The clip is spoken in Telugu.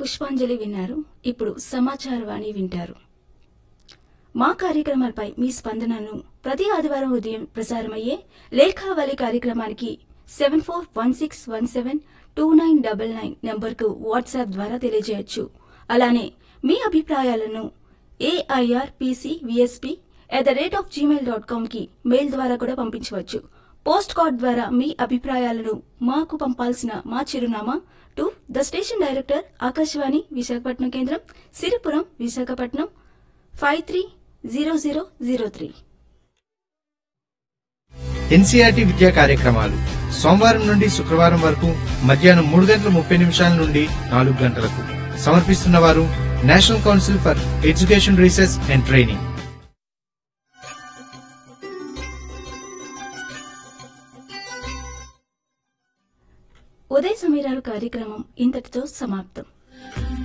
పుష్పాంజలి విన్నారు ఇప్పుడు సమాచారవాణి వింటారు మా కార్యక్రమాలపై మీ స్పందనను ప్రతి ఆదివారం ఉదయం ప్రసారమయ్యే లేఖావళి కార్యక్రమానికి seven four one six one seven two nine double nine నంబర్కు వాట్సాప్ ద్వారా తెలియజేయొచ్చు అలానే మీ అభిప్రాయాలను AIR PC VSP at the rate of Gmail dot com కి మెయిల్ ద్వారా కూడా పంపించవచ్చు పోస్ట్ కార్డ్ ద్వారా మీ అభిప్రాయాలను మాకు పంపాల్సిన మా చిరునామా to the station director Akashvani Visakhapatnam కేంద్రం Siripuram Visakhapatnam five three zero zero zero three NCERT విద్యా కార్యక్రమాలు సోమవారం నుండి శుక్రవారం వరకు మధ్యాహ్నం మూడు గంటల ముప్పై నిమిషాల నుండి నాలుగు గంటలకు సమర్పిస్తున్న వారు National Council for Education Research and Training ఉదయ సమీరాలు కార్యక్రమం ఇంతటితో సమాప్తం